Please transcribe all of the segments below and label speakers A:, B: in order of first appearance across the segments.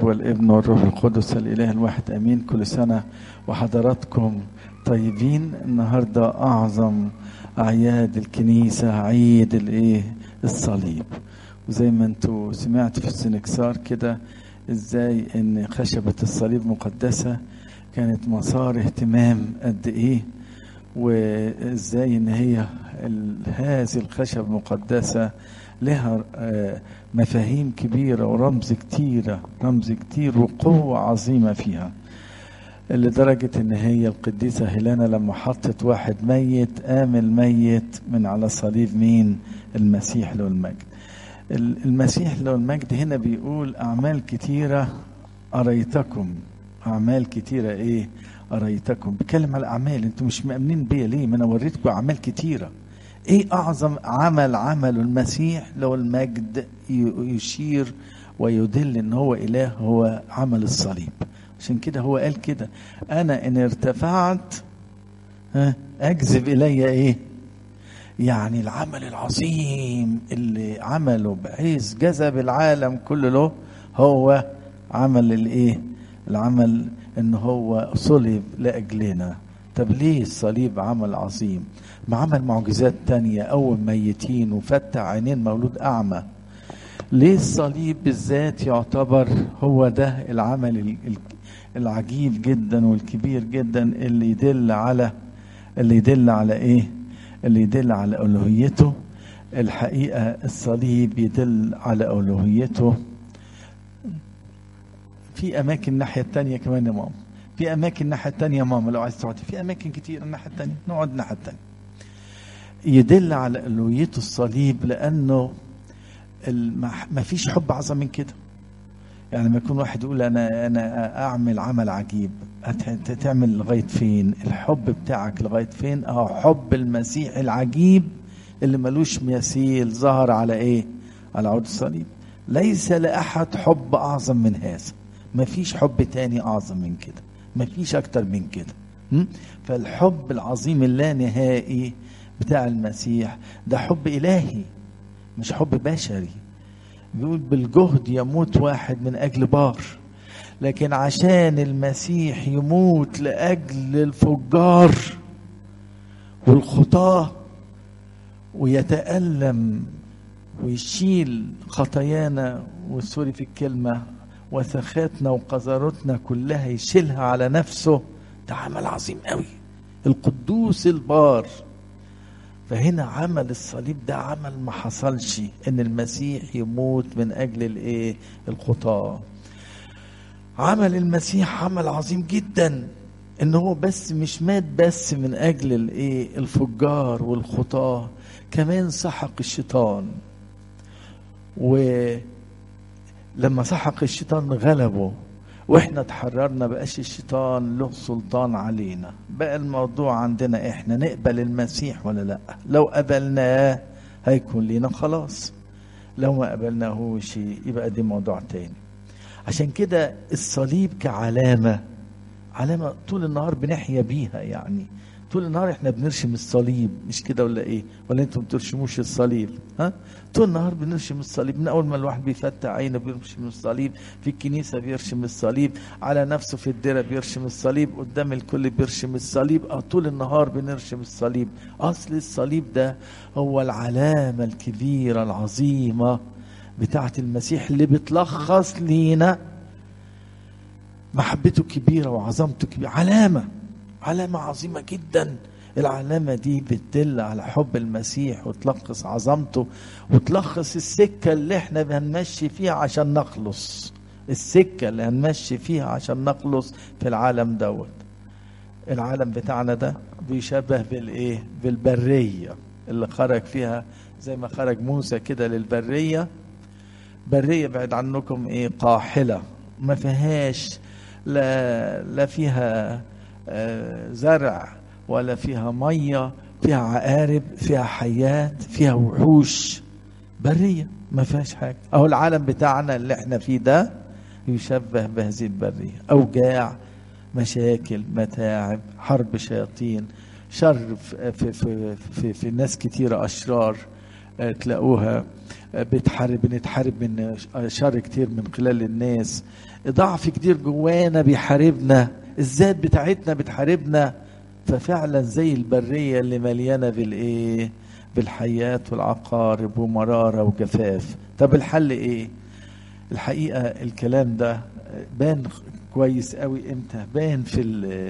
A: الاب والابن والروح القدس الاله الواحد امين كل سنه وحضراتكم طيبين النهارده اعظم اعياد الكنيسه عيد الايه الصليب وزي ما انتوا سمعتوا في السنكسار كده ازاي ان خشبه الصليب مقدسه كانت مسار اهتمام قد ايه وازاي ان هي هذه الخشب مقدسه لها مفاهيم كبيرة ورمز كتيرة رمز كتير وقوة عظيمة فيها لدرجة ان هي القديسة هيلانا لما حطت واحد ميت قام الميت من على صليب مين المسيح له المجد المسيح له المجد هنا بيقول اعمال كتيرة اريتكم اعمال كتيرة ايه اريتكم بيتكلم على الاعمال انتوا مش مأمنين بيا ليه ما انا وريتكم اعمال كتيره ايه اعظم عمل عمله المسيح لو المجد يشير ويدل ان هو اله هو عمل الصليب عشان كده هو قال كده انا ان ارتفعت ها اجذب الي ايه يعني العمل العظيم اللي عمله بحيث جذب العالم كله له هو عمل الايه العمل ان هو صلب لاجلنا طب ليه الصليب عمل عظيم ما عمل معجزات تانية قوم ميتين وفتح عينين مولود أعمى ليه الصليب بالذات يعتبر هو ده العمل العجيب جدا والكبير جدا اللي يدل على اللي يدل على ايه اللي يدل على ألوهيته الحقيقة الصليب يدل على ألوهيته في أماكن الناحية التانية كمان يا ماما في أماكن الناحية التانية يا ماما لو عايز تقعدي في أماكن كتير الناحية التانية نقعد الناحية التانية يدل على ألوهية الصليب لأنه ما فيش حب أعظم من كده يعني لما يكون واحد يقول أنا أنا أعمل عمل عجيب تعمل لغاية فين الحب بتاعك لغاية فين أهو حب المسيح العجيب اللي ملوش مثيل ظهر على إيه على عود الصليب ليس لأحد حب أعظم من هذا ما فيش حب تاني أعظم من كده ما فيش أكتر من كده فالحب العظيم اللانهائي بتاع المسيح ده حب إلهي مش حب بشري بيقول بالجهد يموت واحد من أجل بار لكن عشان المسيح يموت لأجل الفجار والخطاة ويتألم ويشيل خطايانا وسوري في الكلمة وسخاتنا وقذارتنا كلها يشيلها على نفسه ده عمل عظيم قوي القدوس البار فهنا عمل الصليب ده عمل ما حصلش ان المسيح يموت من اجل الايه الخطاه عمل المسيح عمل عظيم جدا ان هو بس مش مات بس من اجل الايه الفجار والخطاه كمان سحق الشيطان ولما سحق الشيطان غلبه واحنا اتحررنا بقاش الشيطان له سلطان علينا بقى الموضوع عندنا احنا نقبل المسيح ولا لا لو قبلناه هيكون لينا خلاص لو ما قبلناهوش يبقى دي موضوع تاني عشان كده الصليب كعلامة علامة طول النهار بنحيا بيها يعني طول النهار احنا بنرشم الصليب مش كده ولا ايه ولا انتم بترشموش الصليب ها طول النهار بنرشم الصليب من اول ما الواحد بيفتح عينه بيرشم الصليب في الكنيسه بيرشم الصليب على نفسه في الديره بيرشم الصليب قدام الكل بيرشم الصليب اه طول النهار بنرشم الصليب اصل الصليب ده هو العلامه الكبيره العظيمه بتاعه المسيح اللي بتلخص لينا محبته كبيره وعظمته كبيره علامه علامة عظيمة جدا العلامة دي بتدل على حب المسيح وتلخص عظمته وتلخص السكة اللي احنا هنمشي فيها عشان نخلص السكة اللي هنمشي فيها عشان نخلص في العالم دوت العالم بتاعنا ده بيشبه بالايه بالبرية اللي خرج فيها زي ما خرج موسى كده للبرية برية بعد عنكم ايه قاحلة ما فيهاش لا لا فيها زرع ولا فيها ميه فيها عقارب فيها حيات فيها وحوش بريه ما فيهاش حاجه اهو العالم بتاعنا اللي احنا فيه ده يشبه بهذه البريه اوجاع مشاكل متاعب حرب شياطين شر في في في, في, في ناس كتيره اشرار تلاقوها بتحارب بنتحارب من شر كتير من خلال الناس ضعف كتير جوانا بيحاربنا الذات بتاعتنا بتحاربنا ففعلا زي البرية اللي مليانة بالايه بالحيات والعقارب ومرارة وجفاف طب الحل ايه الحقيقة الكلام ده بان كويس قوي امتى بان في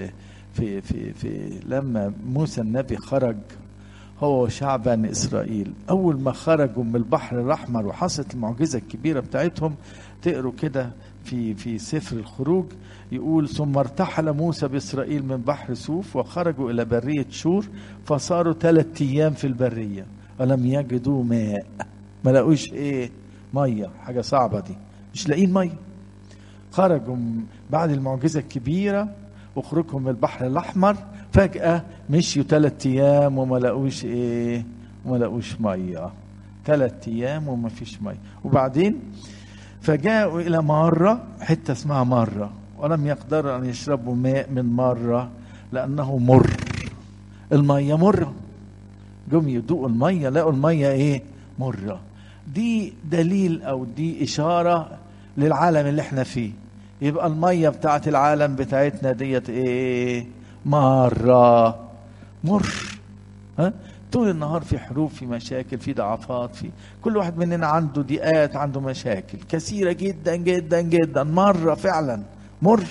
A: في في في لما موسى النبي خرج هو وشعب بني اسرائيل اول ما خرجوا من البحر الاحمر وحصلت المعجزه الكبيره بتاعتهم تقروا كده في في سفر الخروج يقول ثم ارتحل موسى باسرائيل من بحر سوف وخرجوا الى بريه شور فصاروا ثلاثة ايام في البريه ولم يجدوا ماء ما لقوش ايه ميه حاجه صعبه دي مش لاقيين ميه خرجوا بعد المعجزه الكبيره وخروجهم من البحر الاحمر فجاه مشيوا ثلاث ايام وما لقوش ايه وما لقوش ميه ثلاث ايام وما فيش ميه وبعدين فجاءوا الى مره حته اسمها مره ولم يقدروا ان يشربوا ماء من مره لانه مر الميه مره جم يدوقوا الميه لقوا الميه ايه مره دي دليل او دي اشاره للعالم اللي احنا فيه يبقى الميه بتاعت العالم بتاعتنا ديت ايه مره مر ها طول النهار في حروب في مشاكل في ضعفات في كل واحد مننا عنده ضيقات عنده مشاكل كثيرة جدا جدا جدا مرة فعلا مر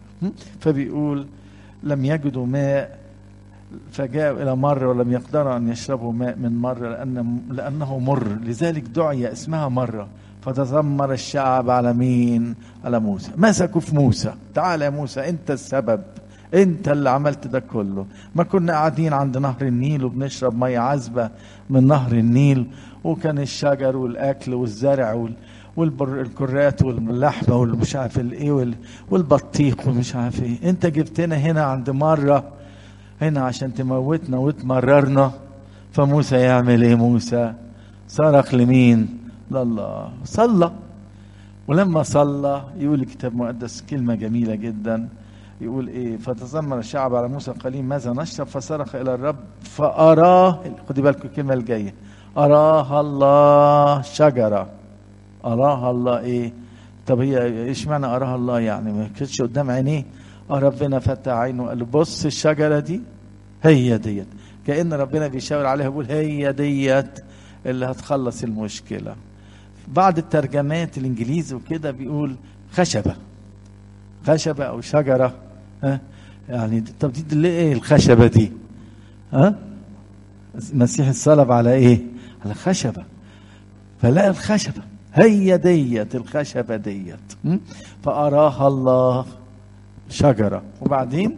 A: فبيقول لم يجدوا ماء فجاءوا إلى مرة ولم يقدروا أن يشربوا ماء من مرة لأن لأنه مر لذلك دعي اسمها مرة فتذمر الشعب على مين؟ على موسى مسكوا في موسى تعال يا موسى أنت السبب انت اللي عملت ده كله ما كنا قاعدين عند نهر النيل وبنشرب ميه عذبه من نهر النيل وكان الشجر والاكل والزرع والكرات واللحمه والمش عارف الايه والبطيخ ومش عارف ايه انت جبتنا هنا عند مره هنا عشان تموتنا وتمررنا فموسى يعمل ايه موسى صرخ لمين لله صلى ولما صلى يقول الكتاب المقدس كلمه جميله جدا يقول ايه فتذمر الشعب على موسى قليل ماذا نشرب فصرخ الى الرب فاراه خدي بالكم الكلمه الجايه اراها الله شجره اراها الله ايه طب هي ايش معنى اراها الله يعني ما كانتش قدام عينيه اه ربنا فتح عينه وقال له بص الشجره دي هي ديت كان ربنا بيشاور عليها بيقول هي ديت اللي هتخلص المشكله بعض الترجمات الانجليزي وكده بيقول خشبه خشبة أو شجرة ها يعني طب دي اللي إيه الخشبة دي ها المسيح اتصلب على إيه على خشبة فلقى الخشبة هي ديت الخشبة ديت فأراها الله شجرة وبعدين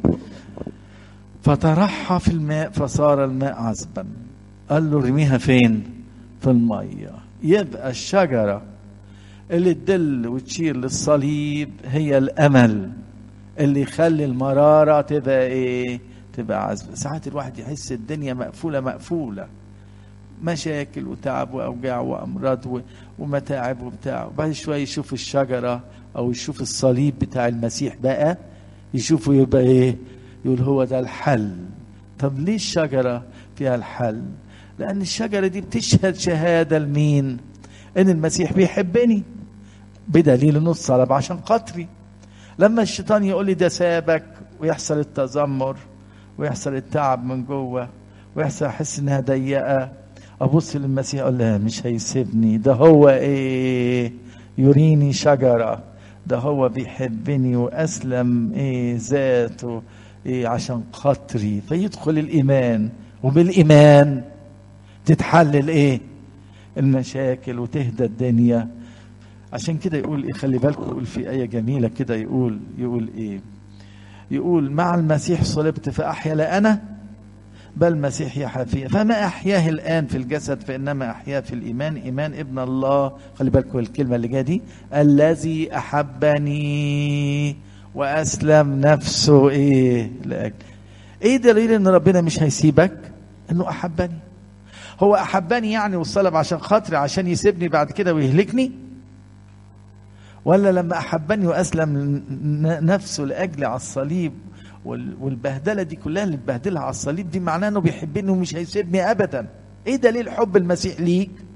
A: فطرحها في الماء فصار الماء عذبا قال له ارميها فين في المية يبقى الشجره اللي تدل وتشير للصليب هي الامل اللي يخلي المراره تبقى ايه تبقى عذبه ساعات الواحد يحس الدنيا مقفوله مقفوله مشاكل وتعب واوجاع وامراض ومتاعب وبتاع وبعد شويه يشوف الشجره او يشوف الصليب بتاع المسيح بقى يشوفه يبقى ايه يقول هو ده الحل طب ليه الشجره فيها الحل لان الشجره دي بتشهد شهاده لمين ان المسيح بيحبني بدليل انه اتصلب عشان خاطري لما الشيطان يقول لي ده سابك ويحصل التذمر ويحصل التعب من جوه ويحصل احس انها ضيقه ابص للمسيح اقول لا مش هيسيبني ده هو ايه يريني شجره ده هو بيحبني واسلم ايه ذاته ايه عشان خاطري فيدخل الايمان وبالايمان تتحلل ايه المشاكل وتهدى الدنيا عشان كده يقول ايه خلي بالكم يقول في آية جميلة كده يقول يقول ايه يقول مع المسيح صلبت فأحيا لا أنا بل المسيح يحيا فيا فما أحياه الآن في الجسد فإنما أحياه في الإيمان إيمان ابن الله خلي بالكم الكلمة اللي جاية دي الذي أحبني وأسلم نفسه إيه لأجل إيه دليل إن ربنا مش هيسيبك إنه أحبني هو أحبني يعني والصلب عشان خاطري عشان يسيبني بعد كده ويهلكني ولا لما أحبني وأسلم نفسه لأجلي على الصليب والبهدلة دي كلها اللي بهدلها على الصليب دي معناه أنه بيحبني ومش هيسيبني أبدا إيه دليل حب المسيح ليك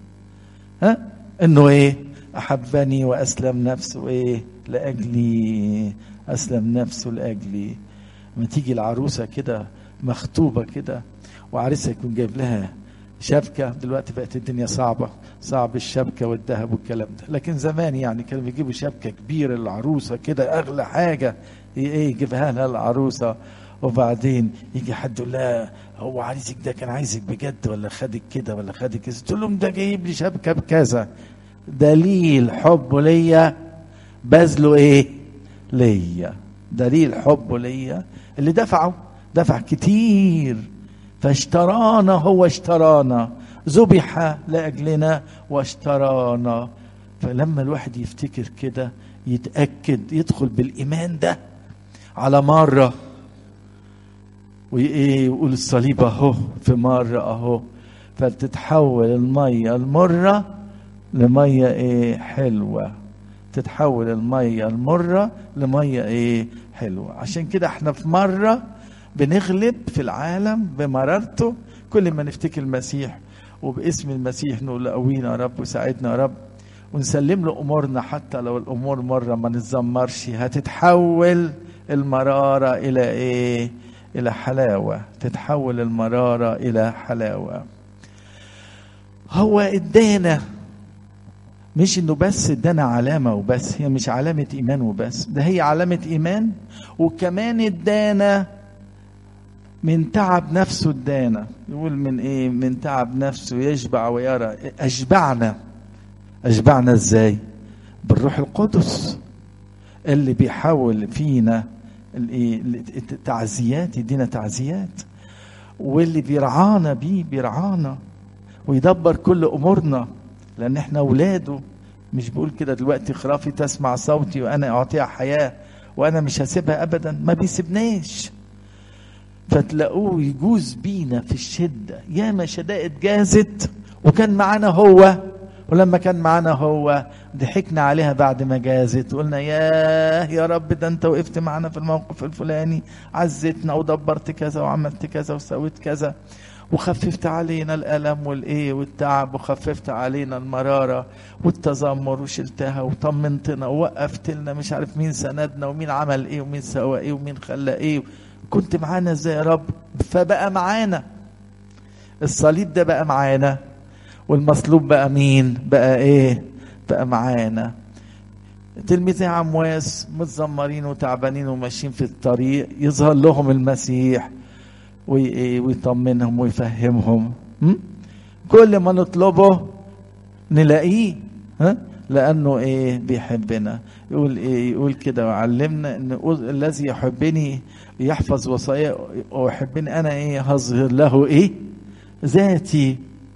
A: ها انه ايه احبني واسلم نفسه ايه لاجلي اسلم نفسه لاجلي لما تيجي العروسه كده مخطوبه كده وعريسها يكون جايب لها شبكه دلوقتي بقت الدنيا صعبه صعب الشبكه والذهب والكلام ده لكن زمان يعني كانوا بيجيبوا شبكه كبيره للعروسه كده اغلى حاجه ايه يجيبها لها العروسه وبعدين يجي حد يقول لها هو عريسك ده كان عايزك بجد ولا خدك كده ولا خدك كذا تقول لهم ده جايب لي شبكه بكذا دليل حبه ليا بذله ايه ليا دليل حبه ليا اللي دفعه دفع كتير فاشترانا هو اشترانا ذبح لاجلنا واشترانا فلما الواحد يفتكر كده يتاكد يدخل بالايمان ده على مره وايه يقول الصليب اهو في مره اهو فتتحول الميه المره لميه ايه حلوه تتحول الميه المره لميه ايه حلوه عشان كده احنا في مره بنغلب في العالم بمرارته كل ما نفتكر المسيح وباسم المسيح نقول له قوينا يا رب وساعدنا يا رب ونسلم له امورنا حتى لو الامور مره ما نتذمرش هتتحول المراره الى ايه الى حلاوه تتحول المراره الى حلاوه هو ادانا مش انه بس ادانا علامه وبس هي مش علامه ايمان وبس ده هي علامه ايمان وكمان ادانا من تعب نفسه ادانا يقول من ايه من تعب نفسه يشبع ويرى اشبعنا اشبعنا ازاي بالروح القدس اللي بيحاول فينا التعزيات يدينا تعزيات واللي بيرعانا بيه بيرعانا ويدبر كل امورنا لان احنا اولاده مش بقول كده دلوقتي خرافي تسمع صوتي وانا اعطيها حياه وانا مش هسيبها ابدا ما بيسيبناش فتلاقوه يجوز بينا في الشده ياما شدائد جازت وكان معانا هو ولما كان معانا هو ضحكنا عليها بعد ما جازت وقلنا ياه يا رب ده انت وقفت معانا في الموقف الفلاني عزتنا ودبرت كذا وعملت كذا وسويت كذا وخففت علينا الألم والإيه والتعب وخففت علينا المرارة والتذمر وشلتها وطمنتنا ووقفت لنا مش عارف مين سندنا ومين عمل إيه ومين سوى إيه ومين خلى إيه كنت معانا إزاي يا رب فبقى معانا الصليب ده بقى معانا والمصلوب بقى مين بقى إيه بقى معانا تلميذي عمواس متذمرين وتعبانين وماشيين في الطريق يظهر لهم المسيح ويطمنهم ويفهمهم كل ما نطلبه نلاقيه ها لانه ايه بيحبنا يقول ايه يقول كده وعلمنا ان الذي يحبني يحفظ وصايا ويحبني انا ايه هظهر له ايه ذاتي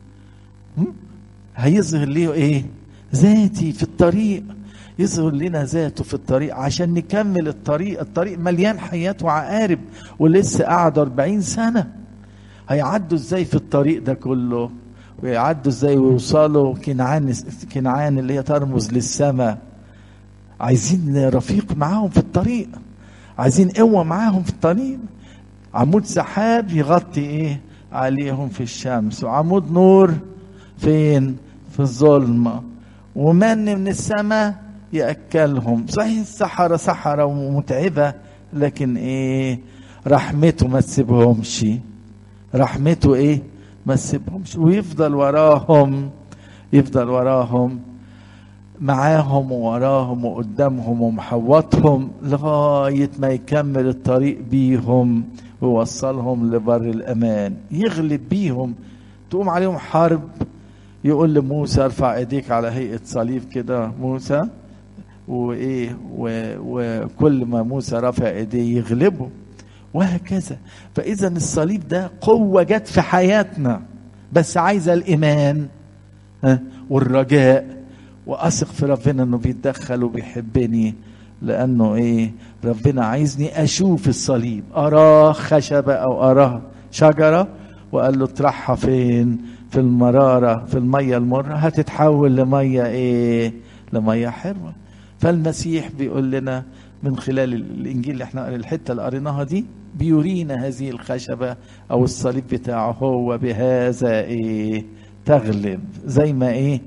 A: هيظهر ليه ايه ذاتي في الطريق يظهر لنا ذاته في الطريق عشان نكمل الطريق الطريق مليان حياة وعقارب ولسه قعدوا 40 سنة هيعدوا ازاي في الطريق ده كله ويعدوا ازاي ويوصلوا كنعان كنعان اللي هي ترمز للسماء عايزين رفيق معاهم في الطريق عايزين قوة معاهم في الطريق عمود سحاب يغطي ايه عليهم في الشمس وعمود نور فين في الظلمة ومن من السماء يأكلهم صحيح السحرة سحرة ومتعبة لكن ايه رحمته ما تسيبهمش رحمته ايه ما تسيبهمش ويفضل وراهم يفضل وراهم معاهم ووراهم وقدامهم ومحوطهم لغاية ما يكمل الطريق بيهم ويوصلهم لبر الأمان يغلب بيهم تقوم عليهم حرب يقول لموسى ارفع ايديك على هيئة صليب كده موسى وايه وكل ما موسى رفع ايديه يغلبه وهكذا فاذا الصليب ده قوه جت في حياتنا بس عايزه الايمان والرجاء واثق في ربنا انه بيتدخل وبيحبني لانه ايه ربنا عايزني اشوف الصليب اراه خشبه او اراه شجره وقال له اطرحها فين في المراره في الميه المره هتتحول لميه ايه لميه حلوه فالمسيح بيقول لنا من خلال الانجيل اللي احنا الحته اللي قريناها دي بيورينا هذه الخشبه او الصليب بتاعه هو بهذا ايه تغلب زي ما ايه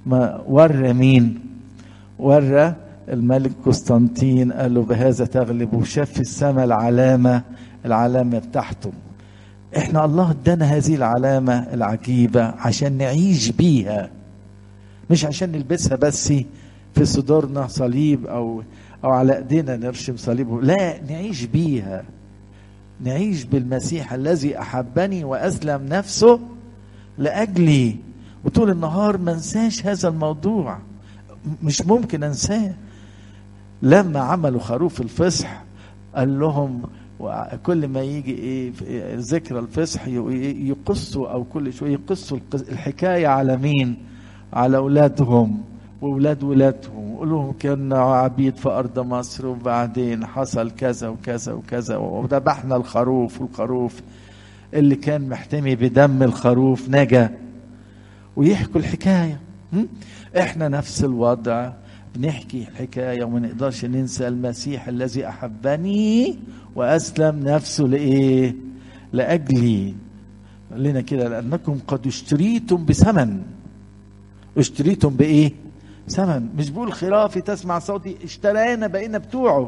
A: ما ورى مين ورى الملك قسطنطين قال له بهذا تغلب وشاف في السماء العلامة العلامة بتاعته احنا الله ادانا هذه العلامة العجيبة عشان نعيش بيها مش عشان نلبسها بس في صدورنا صليب او او على ايدينا نرشم صليب لا نعيش بيها نعيش بالمسيح الذي احبني واسلم نفسه لاجلي وطول النهار ما انساش هذا الموضوع مش ممكن انساه لما عملوا خروف الفصح قال لهم كل ما يجي ايه ذكرى الفصح يقصوا او كل شويه يقصوا الحكايه على مين؟ على اولادهم واولاد ولادهم ويقول لهم كنا عبيد في ارض مصر وبعدين حصل كذا وكذا وكذا وذبحنا الخروف والخروف اللي كان محتمي بدم الخروف نجا ويحكوا الحكايه احنا نفس الوضع بنحكي حكاية وما نقدرش ننسى المسيح الذي أحبني وأسلم نفسه لإيه؟ لأجلي لنا كده لأنكم قد اشتريتم بثمن اشتريتم بإيه؟ ثمن مش بقول خرافي تسمع صوتي اشترينا بقينا بتوعه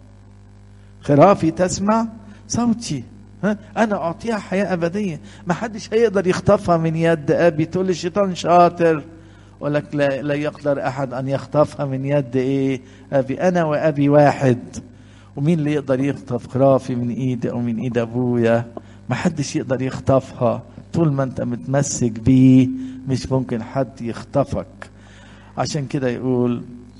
A: خرافي تسمع صوتي ها؟ انا اعطيها حياه ابديه ما حدش هيقدر يخطفها من يد ابي تقول الشيطان شاطر اقول لك لا, لا يقدر احد ان يخطفها من يد ايه ابي انا وابي واحد ومين اللي يقدر يخطف خرافي من ايدي او من ايد ابويا ما حدش يقدر يخطفها طول ما انت متمسك بيه مش ممكن حد يخطفك عشان كده يقول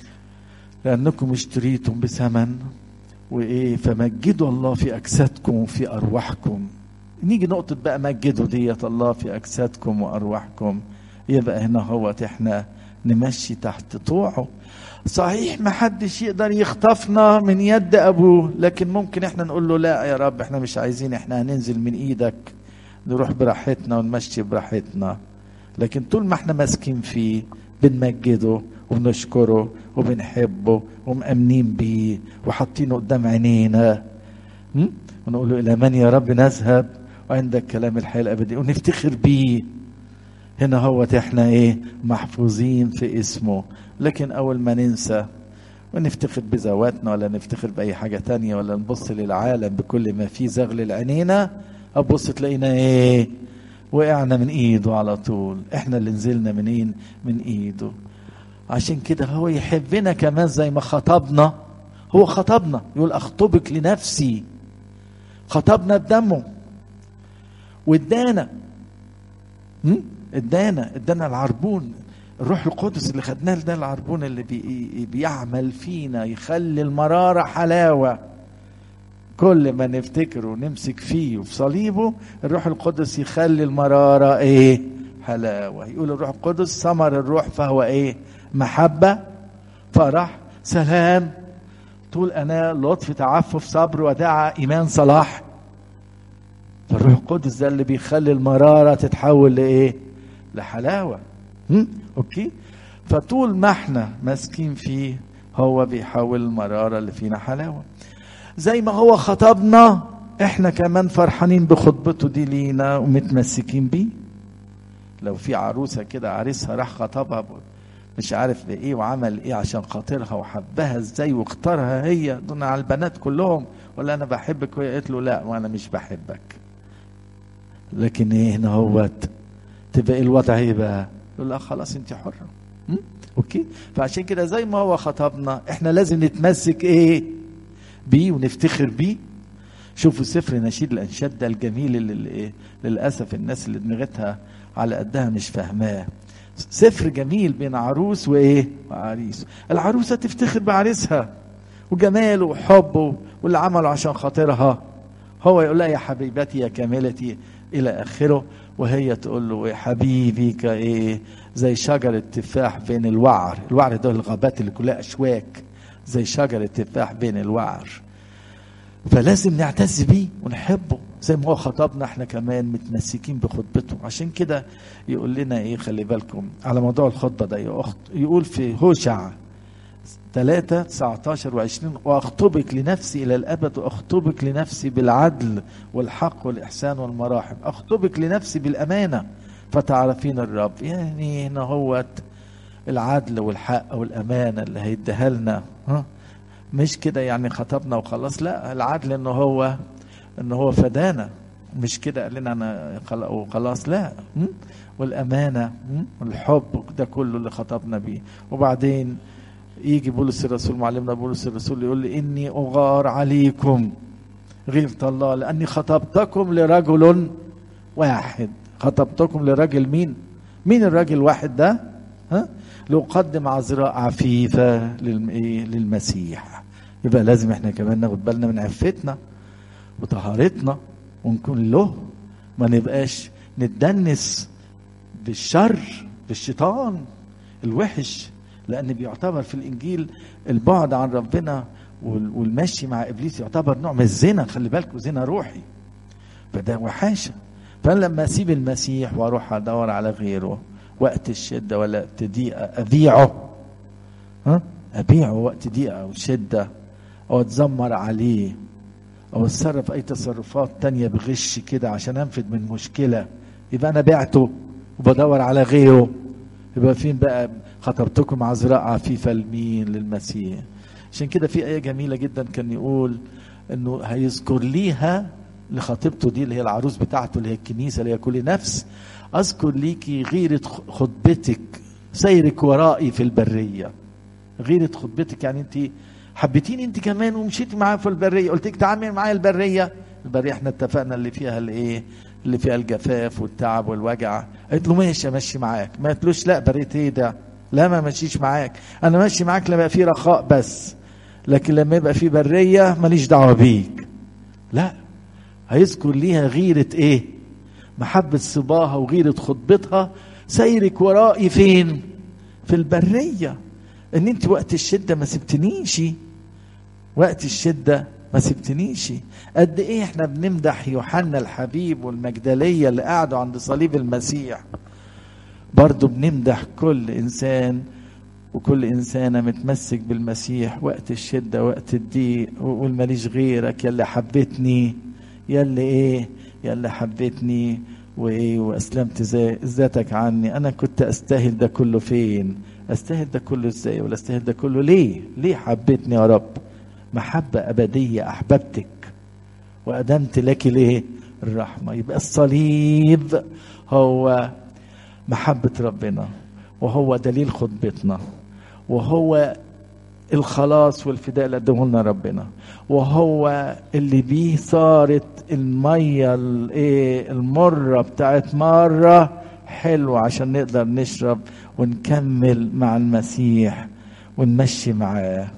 A: لانكم اشتريتم بثمن وايه فمجدوا الله في اجسادكم وفي ارواحكم نيجي نقطة بقى مجدوا ديت الله في اجسادكم وارواحكم يبقى هنا هو احنا نمشي تحت طوعه صحيح ما حدش يقدر يخطفنا من يد ابوه لكن ممكن احنا نقول له لا يا رب احنا مش عايزين احنا هننزل من ايدك نروح براحتنا ونمشي براحتنا لكن طول ما احنا ماسكين فيه بنمجده وبنشكره وبنحبه ومأمنين بيه وحاطينه قدام عينينا ونقول له الى من يا رب نذهب وعندك كلام الحياه الابديه ونفتخر بيه هنا هو احنا ايه محفوظين في اسمه لكن اول ما ننسى ونفتخر بذواتنا ولا نفتخر باي حاجة تانية ولا نبص للعالم بكل ما فيه زغل عينينا ابص تلاقينا ايه وقعنا من ايده على طول احنا اللي نزلنا منين من ايده عشان كده هو يحبنا كمان زي ما خطبنا هو خطبنا يقول اخطبك لنفسي خطبنا بدمه وادانا ادانا ادانا العربون الروح القدس اللي خدناه ده العربون اللي بي بيعمل فينا يخلي المراره حلاوه كل ما نفتكره ونمسك فيه وفي صليبه الروح القدس يخلي المراره ايه حلاوه يقول الروح القدس ثمر الروح فهو ايه محبه فرح سلام طول انا لطف تعفف صبر وداعة ايمان صلاح فالروح القدس ده اللي بيخلي المراره تتحول لايه لحلاوه هم؟ اوكي فطول ما احنا ماسكين فيه هو بيحول المراره اللي فينا حلاوه زي ما هو خطبنا احنا كمان فرحانين بخطبته دي لينا ومتمسكين بيه لو في عروسه كده عريسها راح خطبها مش عارف بايه وعمل ايه عشان خاطرها وحبها ازاي واختارها هي دون على البنات كلهم ولا انا بحبك وهي قالت له لا وانا مش بحبك لكن ايه هنا هوت تبقى الوضع ايه بقى يقول لا خلاص انت حره اوكي فعشان كده زي ما هو خطبنا احنا لازم نتمسك ايه بيه ونفتخر بيه شوفوا سفر نشيد الانشاد ده الجميل اللي ايه للاسف الناس اللي دماغتها على قدها مش فاهماه سفر جميل بين عروس وايه وعريس العروسه تفتخر بعريسها وجماله وحبه واللي عمله عشان خاطرها هو يقول لها يا حبيبتي يا كاملتي الى اخره وهي تقول له يا حبيبي كايه زي شجرة تفاح بين الوعر الوعر ده الغابات اللي كلها أشواك زي شجرة تفاح بين الوعر فلازم نعتز بيه ونحبه زي ما هو خطبنا احنا كمان متمسكين بخطبته عشان كده يقول لنا ايه خلي بالكم على موضوع الخطبة ده يا أخت يقول في هوشع 3 19 و20 واخطبك لنفسي الى الابد واخطبك لنفسي بالعدل والحق والاحسان والمراحم اخطبك لنفسي بالامانه فتعرفين الرب يعني هنا هوت العدل والحق والامانه اللي هيديها لنا ها مش كده يعني خطبنا وخلاص لا العدل ان هو ان هو فدانا مش كده قال لنا انا خل- وخلاص لا م? والامانه م? والحب ده كله اللي خطبنا بيه وبعدين يجي بولس الرسول معلمنا بولس الرسول يقول لي اني اغار عليكم غيرة الله لاني خطبتكم لرجل واحد خطبتكم لرجل مين مين الراجل الواحد ده ها لأقدم عذراء عفيفة للم- إيه؟ للمسيح يبقى لازم احنا كمان ناخد بالنا من عفتنا وطهارتنا ونكون له ما نبقاش نتدنس بالشر بالشيطان الوحش لان بيعتبر في الانجيل البعد عن ربنا وال- والمشي مع ابليس يعتبر نوع من الزنا خلي بالكوا زنا روحي فده وحاشه فانا لما اسيب المسيح واروح ادور على غيره وقت الشده ولا وقت ضيقه ابيعه ها ابيعه وقت ضيقه وشده او اتذمر عليه او اتصرف اي تصرفات تانية بغش كده عشان انفذ من مشكله يبقى انا بعته وبدور على غيره يبقى فين بقى خطبتكم عذراء عفيفه لمين للمسيح عشان كده في ايه جميله جدا كان يقول انه هيذكر ليها لخطيبته دي اللي هي العروس بتاعته اللي هي الكنيسه اللي هي كل نفس اذكر ليكي غيره خطبتك سيرك ورائي في البريه غيره خطبتك يعني انت حبيتيني انت كمان ومشيتي معايا في البريه قلت لك تعالي معايا البريه البريه احنا اتفقنا اللي فيها الايه اللي فيها الجفاف والتعب والوجع قالت له ماشي امشي معاك ما قالتلوش لا بريه ايه ده لا ما ماشيش معاك انا ماشي معاك لما يبقى في رخاء بس لكن لما يبقى في بريه ماليش دعوه بيك لا هيذكر ليها غيره ايه محبه صباها وغيره خطبتها سيرك ورائي فين في البريه ان انت وقت الشده ما سبتنيش وقت الشده ما سبتنيش قد ايه احنا بنمدح يوحنا الحبيب والمجدليه اللي قعدوا عند صليب المسيح برضو بنمدح كل انسان وكل انسانه متمسك بالمسيح وقت الشده وقت الضيق وقول ماليش غيرك يا اللي حبيتني يا اللي ايه يا اللي حبيتني وايه واسلمت زي- ذاتك عني انا كنت استاهل ده كله فين استاهل ده كله ازاي ولا استاهل ده كله ليه ليه حبيتني يا رب محبه ابديه احببتك وأدمت لك ليه الرحمة يبقى الصليب هو محبة ربنا وهو دليل خطبتنا وهو الخلاص والفداء اللي قدمه لنا ربنا وهو اللي بيه صارت المية الايه المرة بتاعت مرة حلوة عشان نقدر نشرب ونكمل مع المسيح ونمشي معاه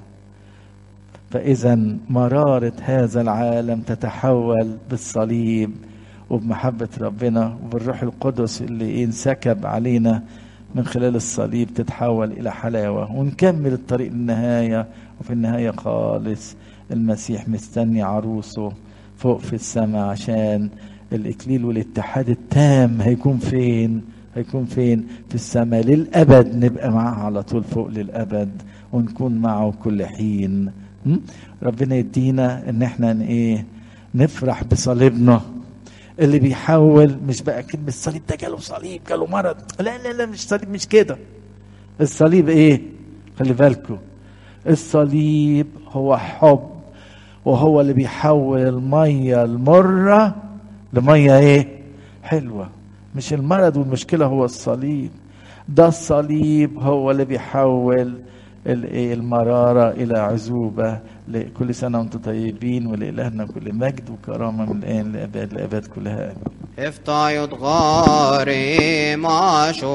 A: فإذا مرارة هذا العالم تتحول بالصليب وبمحبة ربنا وبالروح القدس اللي انسكب علينا من خلال الصليب تتحول إلى حلاوة ونكمل الطريق للنهاية وفي النهاية خالص المسيح مستني عروسه فوق في السماء عشان الإكليل والاتحاد التام هيكون فين هيكون فين في السماء للأبد نبقى معاه على طول فوق للأبد ونكون معه كل حين م? ربنا يدينا ان احنا ن- ايه نفرح بصليبنا اللي بيحول مش بقى كلمة الصليب ده جاله صليب جاله مرض لا لا لا مش صليب مش كده الصليب ايه خلي بالكم الصليب هو حب وهو اللي بيحول المية المرة لمية ايه حلوة مش المرض والمشكلة هو الصليب ده الصليب هو اللي بيحول الايه المرارة إلى عزوبة لكل سنة وانتم طيبين ولإلهنا كل مجد وكرامة من الآن لأباد لأباد كلها آمين
B: افتايض غاري ما شو